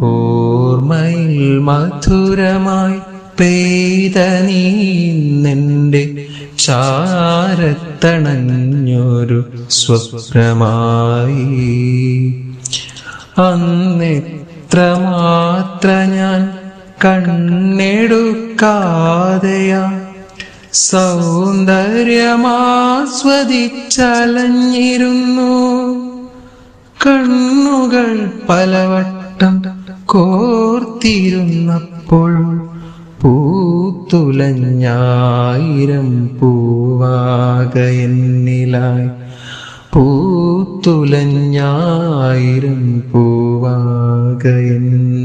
ഓർമ്മയിൽ മധുരമായി പെയ്ത നീന്നെന്റെ ചാരത്തണഞ്ഞൊരു സ്വപ്നമായി അന്നെത്ര മാത്ര ഞാൻ കണ്ണെടുക്കാതെയാ സൗന്ദര്യമാസ്വദിച്ചലഞ്ഞിരുന്നു കണ്ണുകൾ പലവട്ടം കോർത്തിരുന്നപ്പോൾ പൂത്തുലഞ്ഞായിരം പൂവാകയെന്നിലായി പൂത്തുലഞ്ഞായിരം പൂവാകയെന്നിലായി